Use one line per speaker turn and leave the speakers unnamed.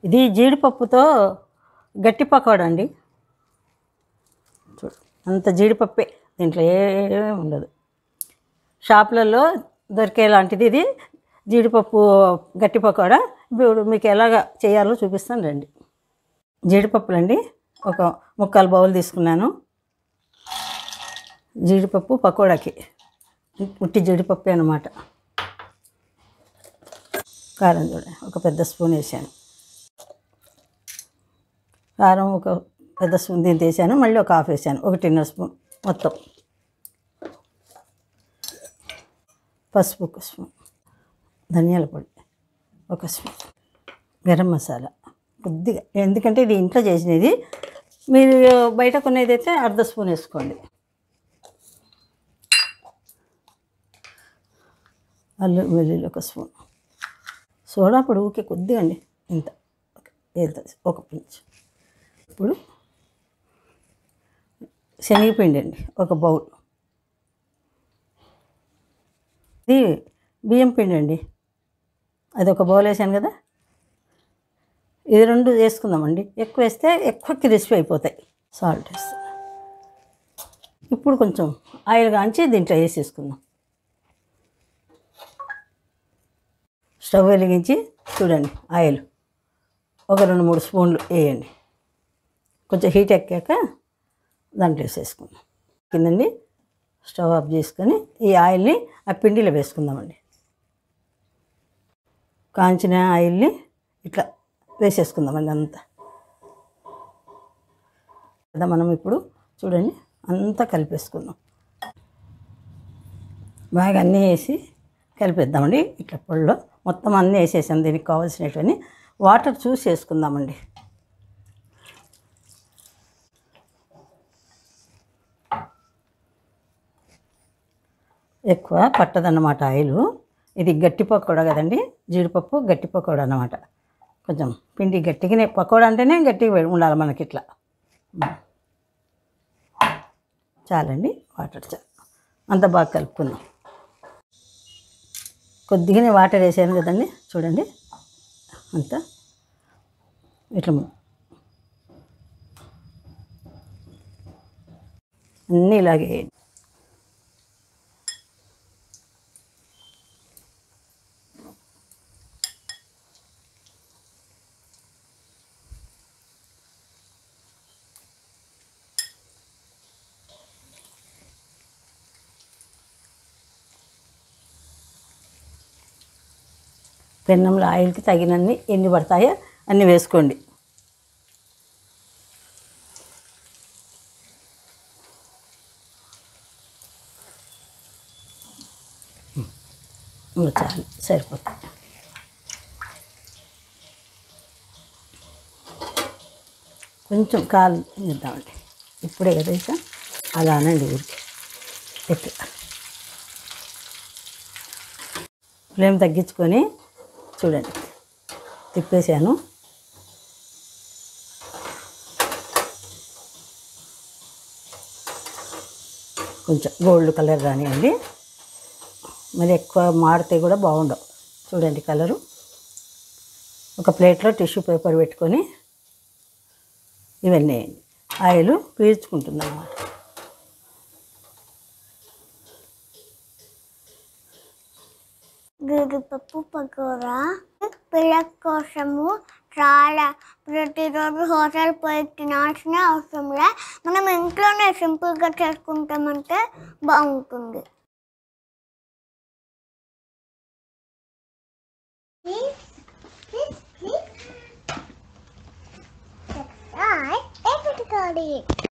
ఇది జీడిపప్పుతో గట్టి పకోడా అండి చూడు అంత జీడిపప్పే దీంట్లో ఏమీ ఉండదు షాపులలో దొరికేలాంటిది ఇది జీడిపప్పు గట్టి పకోడా ఇప్పుడు మీకు ఎలాగ చేయాలో చూపిస్తాను రండి జీడిపప్పులండి ఒక ముక్కాలు బౌల్ తీసుకున్నాను జీడిపప్పు పకోడాకి ఉట్టి జీడిపప్పు అనమాట కారం చూడండి ఒక పెద్ద స్పూన్ వేసాను కారం ఒక పెద్ద స్పూన్ దీంతో వేసాను మళ్ళీ ఒక హాఫ్ వేసాను ఒకటిన్నర స్పూన్ మొత్తం పసుపు ఒక స్పూన్ ధనియాల పొడి ఒక స్పూన్ గరం మసాలా కొద్దిగా ఎందుకంటే ఇది ఇంట్లో చేసినది మీరు బయట కొనేది అయితే అర్ధ స్పూన్ వేసుకోండి అల్లు వెల్లుల్లి ఒక స్పూన్ సోడా పొడి ఊకే కొద్దిగా అండి ఇంత వెళ్తుంది ఒక పించ్ ఇప్పుడు శనగపిండి అండి ఒక బౌల్ ఇది బియ్యం పిండి అండి అది ఒక బౌల్ వేసాను కదా ఇది రెండు వేసుకుందామండి ఎక్కువ వేస్తే ఎక్కువ క్రిస్పీ అయిపోతాయి సాల్ట్ వేస్తాం ఇప్పుడు కొంచెం ఆయిల్ కాంచి దీంట్లో వేసేసుకుందాం స్టవ్ వెలిగించి చూడండి ఆయిల్ ఒక రెండు మూడు స్పూన్లు వేయండి కొంచెం హీట్ ఎక్కాక దాంట్లో వేసేసుకుందాం కిందండి స్టవ్ ఆఫ్ చేసుకొని ఈ ఆయిల్ని ఆ పిండిలో వేసుకుందామండి కాంచిన ఆయిల్ని ఇట్లా వేసేసుకుందామండి అంతా కదా మనం ఇప్పుడు చూడండి అంతా కలిపేసుకుందాం బాగా అన్నీ వేసి కలిపేద్దామండి ఇట్లా పొడిలో మొత్తం అన్నీ వేసేసాం దీనికి కావాల్సినటువంటి వాటర్ చూసి వేసుకుందామండి ఎక్కువ పట్టదన్నమాట ఆయిల్ ఇది గట్టి పకోడా కదండి జీడిపప్పు గట్టి పకోడా అన్నమాట కొంచెం పిండి గట్టిగానే పకోడా అంటేనే గట్టిగా వే- ఉండాలి మనకి ఇట్లా చాలండి వాటర్ చాలు అంత బాగా కలుపుకుందాం కొద్దిగానే వాటర్ వేసాను కదండి చూడండి అంతా ఇట్లా ము- అన్నీ ఇలాగే వేయండి. పెన్నంలో ఆయిల్కి తగినన్ని ఎన్ని పడతాయో అన్ని వేసుకోండి ఇంకా చాలు సరిపోతుంది కొంచెం కాలు ఇద్దామండి ఇప్పుడే కదా వేసా అలా అనండి ఊరికి ఎట్లా ఫ్లేమ్ తగ్గించుకొని చూడండి తిప్పేసాను కొంచెం గోల్డ్ కలర్ రానివ్వండి మరి ఎక్కువ మాడితే కూడా బాగుండవు చూడండి కలరు ఒక ప్లేట్లో టిష్యూ పేపర్ పెట్టుకొని ఇవన్నీ వేయండి ఆయిల్ పీల్చుకుంటుంది అన్నమాట
జీడిపప్పు పకోడా పిల్లల కోసము చాలా ప్రతిరోజు హోటల్ పోయి తినాల్సిన అవసరం లే మనం ఇంట్లోనే సింపుల్గా చేసుకుంటామంటే బాగుంటుంది Subscribe everybody.